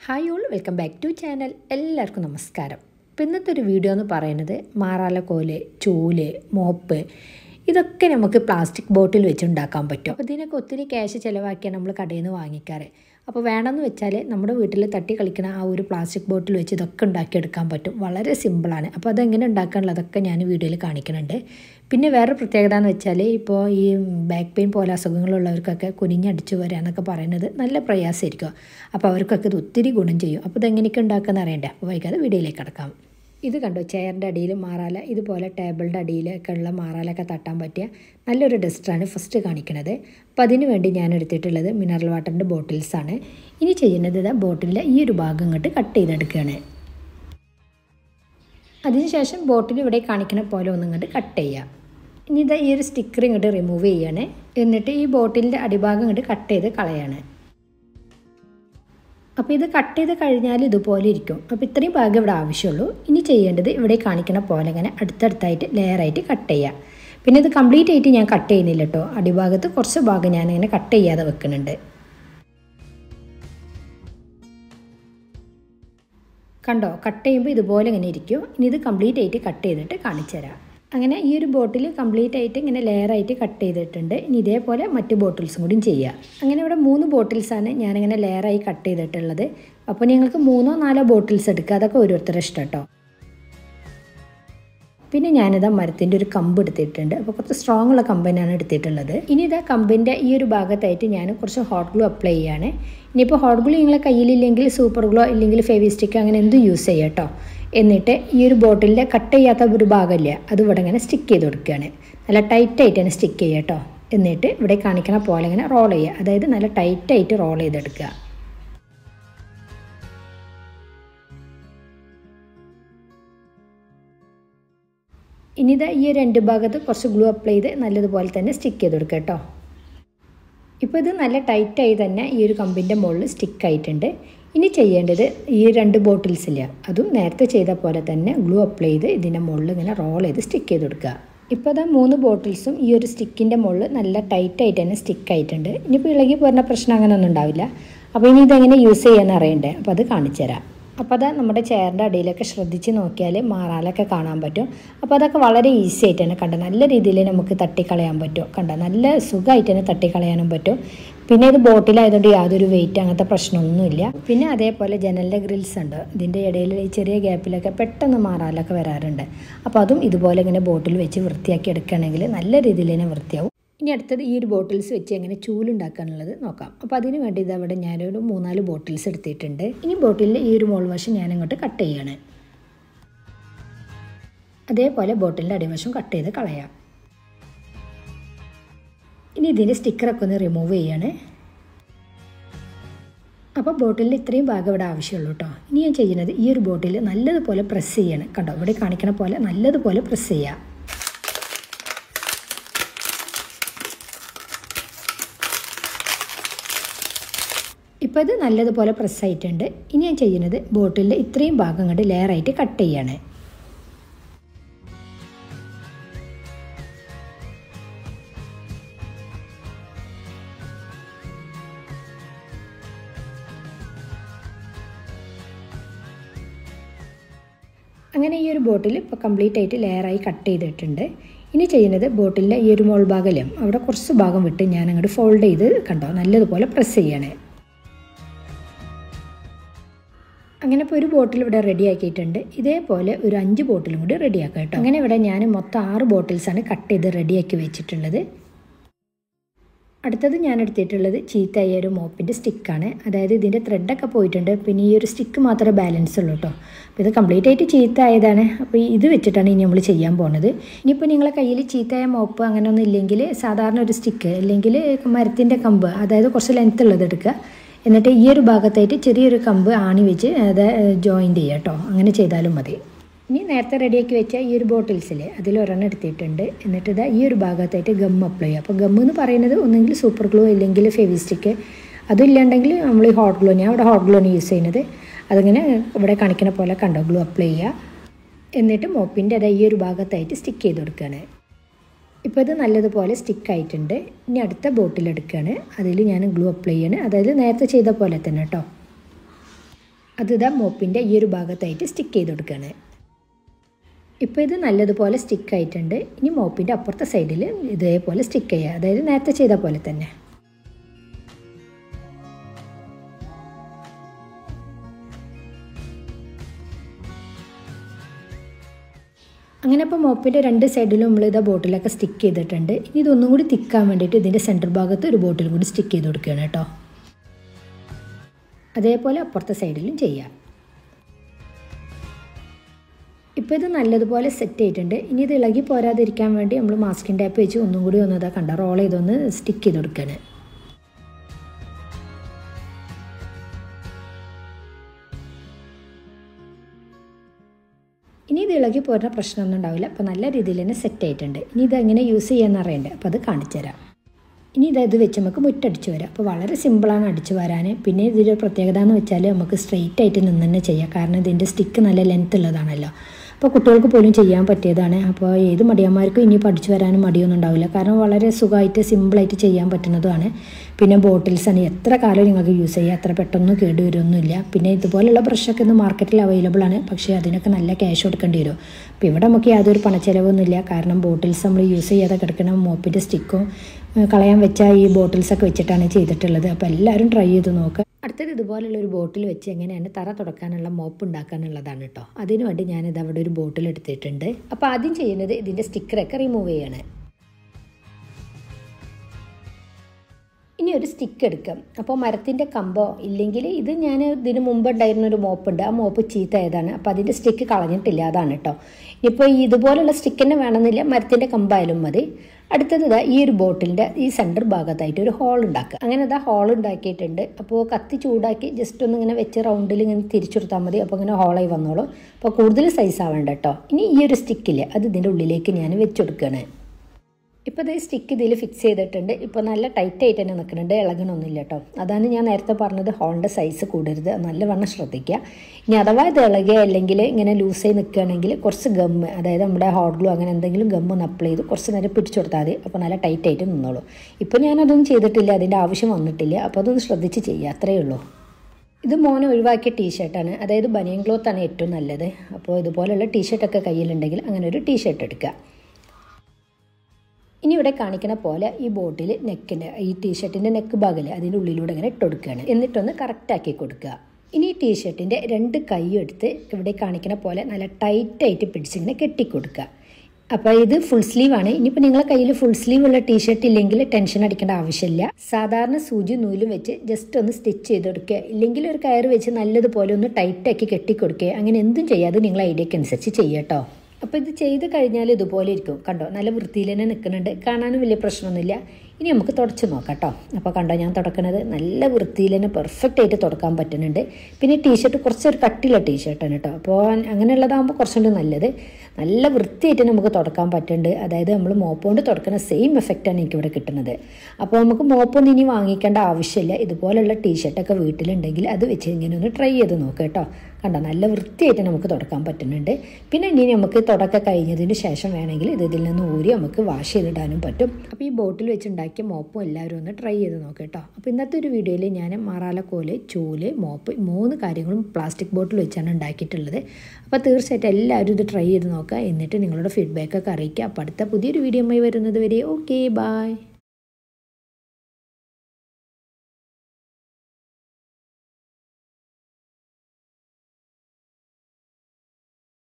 hi all welcome back to channel എല്ലാവർക്കും നമസ്കാരം ഇപ്പം ഇന്നത്തെ ഒരു വീഡിയോ എന്ന് പറയുന്നത് മാറാലക്കോല് ചൂല് മോപ്പ് ഇതൊക്കെ നമുക്ക് പ്ലാസ്റ്റിക് ബോട്ടിൽ വെച്ച് ഉണ്ടാക്കാൻ പറ്റും അപ്പോൾ ഇതിനൊക്കെ ഒത്തിരി ക്യാഷ് ചിലവാക്കിയാണ് നമ്മൾ കടയിൽ നിന്ന് വാങ്ങിക്കാറ് അപ്പോൾ വേണമെന്ന് വെച്ചാൽ നമ്മുടെ വീട്ടിൽ തട്ടി കളിക്കുന്ന ആ ഒരു പ്ലാസ്റ്റിക് ബോട്ടിൽ വെച്ച് ഇതൊക്കെ ഉണ്ടാക്കിയെടുക്കാൻ പറ്റും വളരെ സിമ്പിളാണ് അപ്പോൾ അതെങ്ങനെ ഉണ്ടാക്കാനുള്ളതൊക്കെ ഞാൻ വീഡിയോയിൽ കാണിക്കുന്നുണ്ട് പിന്നെ വേറെ പ്രത്യേകത എന്ന് വെച്ചാൽ ഇപ്പോൾ ഈ ബാക്ക് പെയിൻ പോലെ അസുഖങ്ങളുള്ളവർക്കൊക്കെ കുനിഞ്ഞടിച്ചു വരിക എന്നൊക്കെ പറയുന്നത് നല്ല പ്രയാസമായിരിക്കും അപ്പോൾ അവർക്കൊക്കെ ഇത് ഒത്തിരി ഗുണം ചെയ്യും അപ്പോൾ ഇതെങ്ങനെയൊക്കെ ഉണ്ടാക്കാമെന്ന് അറിയണ്ടേ അപ്പോൾ വൈകാതെ വീഡിയോയിലേക്ക് കിടക്കാം ഇത് കണ്ടോ ചെയറിൻ്റെ അടിയിൽ മാറാല ഇതുപോലെ ടേബിളിൻ്റെ അടിയിലൊക്കെ ഉള്ള മാറാലൊക്കെ തട്ടാൻ പറ്റിയ നല്ലൊരു ഡസ്റ്ററാണ് ഫസ്റ്റ് കാണിക്കുന്നത് അപ്പോൾ അതിന് വേണ്ടി ഞാൻ എടുത്തിട്ടുള്ളത് മിനറൽ വാട്ടറിൻ്റെ ബോട്ടിൽസാണ് ഇനി ചെയ്യുന്നത് ഇതാ ബോട്ടിലിലെ ഈ ഒരു ഭാഗം ഇങ്ങോട്ട് കട്ട് ചെയ്തെടുക്കുകയാണ് അതിനുശേഷം ബോട്ടിൽ ഇവിടെ കാണിക്കുന്ന പോലെ ഒന്നും ഇങ്ങോട്ട് കട്ട് ചെയ്യുക ഇനി ഇതാ ഈ ഒരു സ്റ്റിക്കർ ഇങ്ങോട്ട് റിമൂവ് ചെയ്യാണ് എന്നിട്ട് ഈ ബോട്ടിലിൻ്റെ അടിഭാഗം ഇങ്ങോട്ട് കട്ട് ചെയ്ത് കളയാണ് അപ്പോൾ ഇത് കട്ട് ചെയ്ത് കഴിഞ്ഞാൽ ഇതുപോലെ ഇരിക്കും അപ്പോൾ ഇത്രയും ഭാഗം ഇവിടെ ആവശ്യമുള്ളൂ ഇനി ചെയ്യേണ്ടത് ഇവിടെ കാണിക്കുന്ന പോലെ ഇങ്ങനെ അടുത്തടുത്തായിട്ട് ലെയറായിട്ട് കട്ട് ചെയ്യുക പിന്നെ ഇത് കംപ്ലീറ്റ് ആയിട്ട് ഞാൻ കട്ട് ചെയ്യുന്നില്ല കേട്ടോ അടിഭാഗത്ത് കുറച്ച് ഭാഗം ഞാൻ ഇങ്ങനെ കട്ട് ചെയ്യാതെ വെക്കുന്നുണ്ട് കണ്ടോ കട്ട് ചെയ്യുമ്പോൾ ഇതുപോലെ ഇങ്ങനെ ഇരിക്കും ഇനി ഇത് കംപ്ലീറ്റ് ആയിട്ട് കട്ട് ചെയ്തിട്ട് കാണിച്ചു തരാം അങ്ങനെ ഈ ഒരു ബോട്ടിൽ കംപ്ലീറ്റ് ആയിട്ട് ഇങ്ങനെ ലെയറായിട്ട് കട്ട് ചെയ്തിട്ടുണ്ട് ഇനി ഇതേപോലെ മറ്റ് ബോട്ടിൽസും കൂടിയും ചെയ്യുക അങ്ങനെ ഇവിടെ മൂന്ന് ബോട്ടിൽസാണ് ഞാനിങ്ങനെ ലെയറായി കട്ട് ചെയ്തിട്ടുള്ളത് അപ്പോൾ നിങ്ങൾക്ക് മൂന്നോ നാലോ ബോട്ടിൽസ് എടുക്കുക അതൊക്കെ ഓരോരുത്തരുടെ ഇഷ്ടം കേട്ടോ പിന്നെ ഞാനിതാ മരത്തിൻ്റെ ഒരു കമ്പ് എടുത്തിട്ടുണ്ട് അപ്പോൾ കുറച്ച് സ്ട്രോങ് ഉള്ള കമ്പനാണ് എടുത്തിട്ടുള്ളത് ഇനി ഇതാ കമ്പിൻ്റെ ഈ ഒരു ഭാഗത്തായിട്ട് ഞാൻ കുറച്ച് ഹോട്ട് ഗ്ലൂ അപ്ലൈ ചെയ്യാണ് ഇനിയിപ്പോൾ ഹോട്ട് ഗ്ലൂ നിങ്ങളെ കയ്യിലില്ലെങ്കിൽ സൂപ്പർ ഗ്ലൂ ഇല്ലെങ്കിൽ ഫെവിസ്റ്റിക്ക് അങ്ങനെ എന്തും യൂസ് ചെയ്യാം കേട്ടോ എന്നിട്ട് ഈ ഒരു ബോട്ടിലിൻ്റെ കട്ട് ചെയ്യാത്ത ഒരു ഭാഗമില്ല അത് ഇവിടെ ഇങ്ങനെ സ്റ്റിക്ക് ചെയ്ത് കൊടുക്കുകയാണ് നല്ല ടൈറ്റായിട്ട് തന്നെ സ്റ്റിക്ക് ചെയ്യുക കേട്ടോ എന്നിട്ട് ഇവിടെ കാണിക്കണ പോലെ ഇങ്ങനെ റോൾ ചെയ്യുക അതായത് നല്ല ടൈറ്റായിട്ട് റോൾ ചെയ്തെടുക്കുക ഇനി ഇതാ ഈ രണ്ട് ഭാഗത്ത് കുറച്ച് ഗ്ലൂ അപ്ലൈ ചെയ്ത് നല്ലതുപോലെ തന്നെ സ്റ്റിക്ക് ചെയ്ത് കൊടുക്കുക കേട്ടോ ഇപ്പോൾ ഇത് നല്ല ടൈറ്റായി തന്നെ ഈ ഒരു കമ്പിൻ്റെ മുകളിൽ സ്റ്റിക്ക് ആയിട്ടുണ്ട് ഇനി ചെയ്യേണ്ടത് ഈ രണ്ട് ബോട്ടിൽസില്ല അതും നേരത്തെ ചെയ്ത പോലെ തന്നെ ഗ്ലൂ അപ്ലൈ ചെയ്ത് ഇതിൻ്റെ മുകളിൽ ഇങ്ങനെ റോൾ ചെയ്ത് സ്റ്റിക്ക് ചെയ്ത് കൊടുക്കുക ഇപ്പോൾ അതാ മൂന്ന് ബോട്ടിൽസും ഈ ഒരു സ്റ്റിക്കിൻ്റെ മുകളിൽ നല്ല ടൈറ്റായിട്ട് തന്നെ സ്റ്റിക്ക് ആയിട്ടുണ്ട് ഇനിയിപ്പോൾ ഇളകി പോരുന്ന പ്രശ്നം അങ്ങനെ ഒന്നും ഉണ്ടാവില്ല അപ്പോൾ ഇനി ഇതെങ്ങനെ യൂസ് ചെയ്യാൻ അറിയണ്ടേ അപ്പോൾ അത് കാണിച്ചു തരാം അപ്പോൾ അത് നമ്മുടെ ചെയറിൻ്റെ അടിയിലൊക്കെ ശ്രദ്ധിച്ച് നോക്കിയാൽ മാറാലൊക്കെ കാണാൻ പറ്റും അപ്പോൾ അതൊക്കെ വളരെ ഈസി ആയിട്ട് തന്നെ കണ്ട നല്ല രീതിയിൽ നമുക്ക് തട്ടിക്കളയാൻ പറ്റും കണ്ട നല്ല സുഖമായിട്ട് തന്നെ തട്ടിക്കളയാനും പറ്റും പിന്നെ ഇത് ബോട്ടിലായതുകൊണ്ട് യാതൊരു വെയിറ്റ് അങ്ങനത്തെ പ്രശ്നമൊന്നുമില്ല പിന്നെ അതേപോലെ ജനലിൻ്റെ ഗ്രിൽസ് ഉണ്ട് ഇതിൻ്റെ ഇടയിൽ ഈ ചെറിയ ഗ്യാപ്പിലൊക്കെ പെട്ടെന്ന് മാറാലൊക്കെ വരാറുണ്ട് അപ്പോൾ അതും ഇതുപോലെ ഇങ്ങനെ ബോട്ടിൽ വെച്ച് വൃത്തിയാക്കി എടുക്കുകയാണെങ്കിൽ നല്ല രീതിയിൽ തന്നെ വൃത്തിയാവും ഇനി അടുത്തത് ഈ ഒരു ബോട്ടിൽസ് വെച്ച് എങ്ങനെ ചൂലുണ്ടാക്കാനുള്ളത് നോക്കാം അപ്പോൾ അതിന് വേണ്ടി ഇത് അവിടെ ഞാനൊരു മൂന്നാല് ബോട്ടിൽസ് എടുത്തിട്ടുണ്ട് ഇനി ബോട്ടിലിൽ ഈ ഒരു മോൾ വശം ഞാൻ അങ്ങോട്ട് കട്ട് ചെയ്യാണ് അതേപോലെ ബോട്ടിലിൻ്റെ അടിവശം കട്ട് ചെയ്ത് കളയാം ഇനി ഇതിൻ്റെ സ്റ്റിക്കറൊക്കെ ഒന്ന് റിമൂവ് ചെയ്യാണ് അപ്പോൾ ബോട്ടിലിൽ ഇത്രയും ഭാഗം ഇവിടെ ആവശ്യമുള്ളൂ കേട്ടോ ഇനി ഞാൻ ചെയ്യുന്നത് ഈ ഒരു ബോട്ടിൽ നല്ലതുപോലെ പ്രസ് ചെയ്യാണ് കണ്ടോ ഇവിടെ കാണിക്കണ പോലെ നല്ലതുപോലെ പ്രസ് ചെയ്യുക ഇപ്പോൾ ഇത് നല്ലതുപോലെ പ്രസ്സായിട്ടുണ്ട് ഇനി ഞാൻ ചെയ്യുന്നത് ബോട്ടിലിൻ്റെ ഇത്രയും ഭാഗം കണ്ട് ലെയറായിട്ട് കട്ട് ചെയ്യാണ് അങ്ങനെ ഈ ഒരു ബോട്ടിൽ ഇപ്പോൾ കംപ്ലീറ്റ് ആയിട്ട് ലെയറായി കട്ട് ചെയ്തിട്ടുണ്ട് ഇനി ചെയ്യുന്നത് ബോട്ടിലിൻ്റെ ഈ ഒരു മോൾ ഭാഗം അവിടെ കുറച്ച് ഭാഗം വിട്ട് ഞാൻ അങ്ങോട്ട് ഫോൾഡ് ചെയ്ത് കണ്ടോ നല്ലതുപോലെ പ്രസ് ചെയ്യണേ അങ്ങനെ ഇപ്പോൾ ഒരു ബോട്ടിൽ ഇവിടെ റെഡി ആക്കിയിട്ടുണ്ട് ഇതേപോലെ ഒരു അഞ്ച് ബോട്ടിലും കൂടി റെഡിയാക്കാം കേട്ടോ അങ്ങനെ ഇവിടെ ഞാൻ മൊത്തം ആറ് ബോട്ടിൽസാണ് കട്ട് ചെയ്ത് റെഡിയാക്കി വെച്ചിട്ടുള്ളത് അടുത്തത് ഞാൻ എടുത്തിട്ടുള്ളത് ചീത്തയായ ഒരു മോപ്പിൻ്റെ സ്റ്റിക്കാണ് അതായത് ഇതിൻ്റെ ത്രെഡൊക്കെ പോയിട്ടുണ്ട് പിന്നെ ഈ ഒരു സ്റ്റിക്ക് മാത്രമേ ബാലൻസ് ഉള്ളൂ കേട്ടോ അപ്പോൾ ഇത് കംപ്ലീറ്റ് ആയിട്ട് ചീത്ത ആയതാണ് അപ്പോൾ ഇത് വെച്ചിട്ടാണ് ഇനി നമ്മൾ ചെയ്യാൻ പോകുന്നത് ഇനിയിപ്പോൾ നിങ്ങളെ കയ്യിൽ ചീത്തയായ മോപ്പ് അങ്ങനെ ഒന്നും ഇല്ലെങ്കിൽ സാധാരണ ഒരു സ്റ്റിക്ക് അല്ലെങ്കിൽ മരത്തിൻ്റെ കമ്പ് അതായത് കുറച്ച് ലെങ്ത് ഉള്ളത് എടുക്കുക എന്നിട്ട് ഈ ഒരു ഭാഗത്തായിട്ട് ചെറിയൊരു കമ്പ് ആണി വെച്ച് അത് ജോയിൻ്റ് ചെയ്യുക കേട്ടോ അങ്ങനെ ചെയ്താലും മതി ഇനി നേരത്തെ റെഡിയാക്കി വെച്ച ഈ ഒരു ബോട്ടിൽസിൽ അതിൽ ഒരെണ്ണം എടുത്തിട്ടുണ്ട് എന്നിട്ട് ഇതാ ഈ ഒരു ഭാഗത്തായിട്ട് ഗം അപ്ലൈ ചെയ്യുക അപ്പോൾ ഗം എന്ന് പറയുന്നത് ഒന്നെങ്കിൽ സൂപ്പർ ഗ്ലൂ ഇല്ലെങ്കിൽ ഫെവിസ്റ്റിക്ക് അതില്ലാണ്ടെങ്കിൽ നമ്മൾ ഈ ഹോട്ട് ഗ്ലൂ ഞാൻ ഇവിടെ ഹോട്ട് ഗ്ലൂ ആണ് യൂസ് ചെയ്യുന്നത് അതിങ്ങനെ ഇവിടെ കാണിക്കുന്ന പോലെ കണ്ടോ ഗ്ലൂ അപ്ലൈ ചെയ്യുക എന്നിട്ട് മോപ്പിൻ്റെ അതാ ഈ ഒരു ഭാഗത്തായിട്ട് സ്റ്റിക്ക് ചെയ്ത് കൊടുക്കുകയാണ് ഇപ്പോൾ ഇത് നല്ലതുപോലെ സ്റ്റിക്ക് ആയിട്ടുണ്ട് ഇനി അടുത്ത ബോട്ടിൽ എടുക്കുകയാണ് അതിൽ ഞാൻ ഗ്ലൂ അപ്ലൈ ചെയ്യാണ് അതായത് നേരത്തെ ചെയ്ത പോലെ തന്നെ കേട്ടോ അത് ഇതാ മോപ്പിൻ്റെ ഈ ഒരു ഭാഗത്തായിട്ട് സ്റ്റിക്ക് ചെയ്ത് കൊടുക്കുകയാണ് ഇപ്പോൾ ഇത് നല്ലതുപോലെ സ്റ്റിക്ക് ആയിട്ടുണ്ട് ഇനി മോപ്പിൻ്റെ അപ്പുറത്തെ സൈഡിൽ ഇതേപോലെ സ്റ്റിക്ക് ചെയ്യുക അതായത് നേരത്തെ ചെയ്ത പോലെ തന്നെ അങ്ങനെ ഇപ്പോൾ മോപ്പിൻ്റെ രണ്ട് സൈഡിലും നമ്മൾ ഇതാ ബോട്ടിലൊക്കെ സ്റ്റിക്ക് ചെയ്തിട്ടുണ്ട് ഇനി ഇതൊന്നും കൂടി തിക്കാൻ വേണ്ടിയിട്ട് ഇതിൻ്റെ സെൻറ്റർ ഭാഗത്ത് ഒരു ബോട്ടിൽ കൂടി സ്റ്റിക്ക് ചെയ്ത് കൊടുക്കുകയാണ് കേട്ടോ അതേപോലെ അപ്പുറത്തെ സൈഡിലും ചെയ്യാം ഇപ്പോൾ ഇത് നല്ലതുപോലെ സെറ്റ് ചെയ്തിട്ടുണ്ട് ഇനി ഇത് ഇളകി പോരാതിരിക്കാൻ വേണ്ടി നമ്മൾ മാസ്കിൻ ടാപ്പ് വെച്ച് ഒന്നും കൂടി ഒന്ന് ഇതാ കണ്ട റോൾ ചെയ്തൊന്ന് സ്റ്റിക്ക് ചെയ്ത് കൊടുക്കുകയാണ് ഇനി ഇത് ഇളകി പോരുന്ന പ്രശ്നമൊന്നും ഉണ്ടാവില്ല അപ്പോൾ നല്ല രീതിയിൽ തന്നെ സെറ്റ് ആയിട്ടുണ്ട് ഇനി ഇത് എങ്ങനെ യൂസ് ചെയ്യാമെന്ന് അറിയണ്ടേ അപ്പോൾ അത് കാണിച്ചു തരാം ഇനി ഇത് ഇത് വെച്ച് നമുക്ക് മുറ്റടിച്ച് വരാം അപ്പോൾ വളരെ സിമ്പിളാണ് അടിച്ച് വരാൻ പിന്നെ ഇതിൻ്റെ പ്രത്യേകത എന്ന് വെച്ചാൽ നമുക്ക് സ്ട്രെയിറ്റ് ആയിട്ട് നിന്ന് തന്നെ ചെയ്യാം കാരണം ഇതിൻ്റെ സ്റ്റിക്ക് നല്ല ലെങ്ത് ഉള്ളതാണല്ലോ അപ്പോൾ കുട്ടികൾക്ക് പോലും ചെയ്യാൻ പറ്റിയതാണ് അപ്പോൾ ഏത് മടിയന്മാർക്കും ഇനി പഠിച്ചു വരാനും മടിയൊന്നും ഉണ്ടാവില്ല കാരണം വളരെ സുഖമായിട്ട് സിമ്പിളായിട്ട് ചെയ്യാൻ പറ്റുന്നതുമാണ് പിന്നെ ബോട്ടിൽസാണ് എത്ര കാലം നിങ്ങൾക്ക് യൂസ് ചെയ്യുക അത്ര പെട്ടെന്ന് കേട് വരുമൊന്നുമില്ല പിന്നെ ഇതുപോലുള്ള ബ്രഷൊക്കെ ഇന്ന് മാർക്കറ്റിൽ അവൈലബിൾ ആണ് പക്ഷേ അതിനൊക്കെ നല്ല ക്യാഷ് കൊടുക്കേണ്ടി വരും അപ്പോൾ ഇവിടെ നമുക്ക് യാതൊരു പണച്ചിലവൊന്നുമില്ല കാരണം ബോട്ടിൽസ് നമ്മൾ യൂസ് ചെയ്യാതെ കിടക്കുന്ന മോപ്പിൻ്റെ സ്റ്റിക്കും കളയാൻ വെച്ച ഈ ബോട്ടിൽസൊക്കെ വെച്ചിട്ടാണ് ചെയ്തിട്ടുള്ളത് അപ്പോൾ എല്ലാവരും ട്രൈ ചെയ്ത് നോക്കുക അടുത്തത് ഇതുപോലുള്ള ഒരു ബോട്ടിൽ വെച്ച് എങ്ങനെയാണ് തറ തുടക്കാനുള്ള മോപ്പ് ഉണ്ടാക്കാനുള്ളതാണ് കേട്ടോ അതിനു വേണ്ടി ഞാനിത് അവിടെ ഒരു ബോട്ടിൽ എടുത്തിട്ടുണ്ട് അപ്പോൾ ആദ്യം ചെയ്യുന്നത് ഇതിൻ്റെ സ്റ്റിക്കറൊക്കെ റിമൂവ് ചെയ്യാണ് ഇനി ഒരു സ്റ്റിക്ക് എടുക്കാം അപ്പോൾ മരത്തിൻ്റെ കമ്പോ ഇല്ലെങ്കിൽ ഇത് ഞാൻ ഇതിന് മുമ്പ് ഉണ്ടായിരുന്ന ഒരു മോപ്പുണ്ട് ആ മോപ്പ് ചീത്തയായതാണ് അപ്പോൾ അതിൻ്റെ സ്റ്റിക്ക് കളഞ്ഞിട്ടില്ല അതാണ് കേട്ടോ ഇപ്പോൾ ഇതുപോലുള്ള സ്റ്റിക്ക് തന്നെ വേണമെന്നില്ല മരത്തിൻ്റെ കമ്പായാലും മതി അടുത്തത് ഇതാ ഈ ഒരു ബോട്ടിലിൻ്റെ ഈ സെൻറ്റർ ഭാഗത്തായിട്ട് ഒരു ഹോൾ ഉണ്ടാക്കുക അങ്ങനെ ഇതാ ഹോൾ ഉണ്ടാക്കിയിട്ടുണ്ട് അപ്പോൾ കത്തി ചൂടാക്കി ജസ്റ്റ് ഒന്ന് ഇങ്ങനെ വെച്ച് റൗണ്ടിൽ ഇങ്ങനെ തിരിച്ചെടുത്താൽ മതി അപ്പോൾ ഇങ്ങനെ ഹോളായി വന്നോളൂ അപ്പോൾ കൂടുതൽ സൈസ് ആവേണ്ട കേട്ടോ ഇനി ഈ ഒരു സ്റ്റിക്കില്ലേ അത് ഇതിൻ്റെ ഉള്ളിലേക്ക് ഞാൻ വെച്ചെടുക്കുകയാണ് ഇപ്പോൾ ഇത് സ്റ്റിക്ക് ഇതിൽ ഫിക്സ് ചെയ്തിട്ടുണ്ട് ഇപ്പോൾ നല്ല ടൈറ്റ് ആയിട്ട് തന്നെ നിൽക്കുന്നുണ്ട് ഇളകണമൊന്നുമില്ല കേട്ടോ അതാണ് ഞാൻ നേരത്തെ പറഞ്ഞത് ഹോളിൻ്റെ സൈസ് കൂടരുത് നല്ലവണ്ണം ശ്രദ്ധിക്കുക ഇനി അഥവാ ഇത് ഇളകുക അല്ലെങ്കിൽ ഇങ്ങനെ ലൂസായി നിൽക്കുകയാണെങ്കിൽ കുറച്ച് ഗമ്മ് അതായത് നമ്മുടെ ഹോട്ട് ഗ്ലൂ അങ്ങനെ എന്തെങ്കിലും ഗമ്മ് ഒന്ന് അപ്ലൈ ചെയ്ത് കുറച്ച് നേരം പിടിച്ചു കൊടുത്താൽ മതി അപ്പോൾ നല്ല ടൈറ്റ് ആയിട്ട് നിന്നോളൂ ഇപ്പോൾ ഞാനതൊന്നും ചെയ്തിട്ടില്ല അതിൻ്റെ ആവശ്യം വന്നിട്ടില്ല അപ്പോൾ അതൊന്ന് ശ്രദ്ധിച്ച് ചെയ്യുക അത്രയേ ഉള്ളൂ ഇത് മോനെ ഒഴിവാക്കിയ ടീഷർട്ടാണ് അതായത് ബനിയൻ ക്ലോത്താണ് ഏറ്റവും നല്ലത് അപ്പോൾ ഇതുപോലുള്ള ടീഷർട്ടൊക്കെ കയ്യിലുണ്ടെങ്കിൽ അങ്ങനെ ഒരു ടീഷർട്ട് എടുക്കുക ഇനി ഇവിടെ കാണിക്കുന്ന പോലെ ഈ ബോട്ടിൽ നെക്കിൻ്റെ ഈ ടീഷർട്ടിൻ്റെ നെക്ക് ഭാഗമില്ലേ അതിൻ്റെ ഉള്ളിലൂടെ ഇങ്ങനെ ഇട്ട് കൊടുക്കുകയാണ് എന്നിട്ടൊന്ന് കറക്റ്റാക്കി കൊടുക്കുക ഇനി ഈ ടീഷർട്ടിൻ്റെ രണ്ട് കൈ എടുത്ത് ഇവിടെ കാണിക്കുന്ന പോലെ നല്ല ടൈറ്റായിട്ട് പിടിച്ചിങ്ങനെ കെട്ടിക്കൊടുക്കുക അപ്പോൾ ഇത് ഫുൾ സ്ലീവ് ആണ് ഇനിയിപ്പോൾ നിങ്ങളെ കയ്യിൽ ഫുൾ സ്ലീവ് ഉള്ള ടീഷർട്ട് ഇല്ലെങ്കിൽ ടെൻഷൻ അടിക്കേണ്ട ആവശ്യമില്ല സാധാരണ സൂചി നൂലും വെച്ച് ജസ്റ്റ് ഒന്ന് സ്റ്റിച്ച് ചെയ്ത് കൊടുക്കുക ഇല്ലെങ്കിൽ ഒരു കയർ വെച്ച് നല്ലതുപോലെ ഒന്ന് ടൈറ്റാക്കി കെട്ടിക്കൊടുക്കുക അങ്ങനെ എന്തും ചെയ്യാതെ നിങ്ങൾ ഐഡിയക്ക് അനുസരിച്ച് ചെയ്യട്ടോ അപ്പോൾ ഇത് ചെയ്ത് കഴിഞ്ഞാൽ ഇതുപോലെ ഇരിക്കും കണ്ടോ നല്ല വൃത്തിയിൽ തന്നെ നിൽക്കുന്നുണ്ട് കാണാനും വലിയ പ്രശ്നമൊന്നുമില്ല ഇനി നമുക്ക് തുടച്ച് നോക്കാം കേട്ടോ അപ്പോൾ കണ്ടോ ഞാൻ തുടക്കുന്നത് നല്ല വൃത്തിയിൽ തന്നെ പെർഫെക്റ്റ് ആയിട്ട് തുടക്കാൻ പറ്റുന്നുണ്ട് പിന്നെ ടീഷർട്ട് കുറച്ചൊരു കട്ടിയുള്ള ടീഷർട്ടാണ് കേട്ടോ അപ്പോൾ അങ്ങനെയുള്ളതാകുമ്പോൾ കുറച്ചുകൂടി നല്ലത് നല്ല വൃത്തിയായിട്ട് നമുക്ക് തുടക്കാൻ പറ്റുന്നുണ്ട് അതായത് നമ്മൾ മോപ്പ് കൊണ്ട് തുടക്കുന്ന സെയിം എഫക്റ്റാണ് എനിക്കിവിടെ കിട്ടുന്നത് അപ്പോൾ നമുക്ക് മോപ്പൊന്നും ഇനി വാങ്ങിക്കേണ്ട ആവശ്യമില്ല ഇതുപോലുള്ള ടീഷർട്ടൊക്കെ വീട്ടിലുണ്ടെങ്കിൽ അത് വെച്ച് ഇങ്ങനെ ഒന്ന് ട്രൈ ചെയ്ത് നോക്കുക കേട്ടോ കണ്ടോ നല്ല വൃത്തിയായിട്ട് നമുക്ക് തുടക്കാൻ പറ്റുന്നുണ്ട് പിന്നെ ഇനി നമുക്ക് തുടക്ക കഴിഞ്ഞതിന് ശേഷം വേണമെങ്കിൽ ഇത് ഇതിൽ നിന്ന് ഊരി നമുക്ക് വാഷ് ചെയ്തിടാനും പറ്റും അപ്പോൾ ഈ ബോട്ടിൽ വെച്ചുണ്ടാക്കിയ മോപ്പും എല്ലാവരും ഒന്ന് ട്രൈ ചെയ്ത് നോക്കുക കേട്ടോ അപ്പോൾ ഇന്നത്തെ ഒരു വീഡിയോയിൽ ഞാൻ മാറാലക്കോല് ചൂല് മോപ്പ് മൂന്ന് കാര്യങ്ങളും പ്ലാസ്റ്റിക് ബോട്ടിൽ വെച്ചാണ് ഉണ്ടാക്കിയിട്ടുള്ളത് അപ്പോൾ തീർച്ചയായിട്ടും എല്ലാവരും ഇത് ട്രൈ ചെയ്ത് നോക്കുക എന്നിട്ട് നിങ്ങളുടെ ഫീഡ്ബാക്കൊക്കെ അറിയിക്കുക അപ്പോൾ അടുത്ത പുതിയൊരു വീഡിയോ വരുന്നത് വരെ ഓക്കെ ബായ്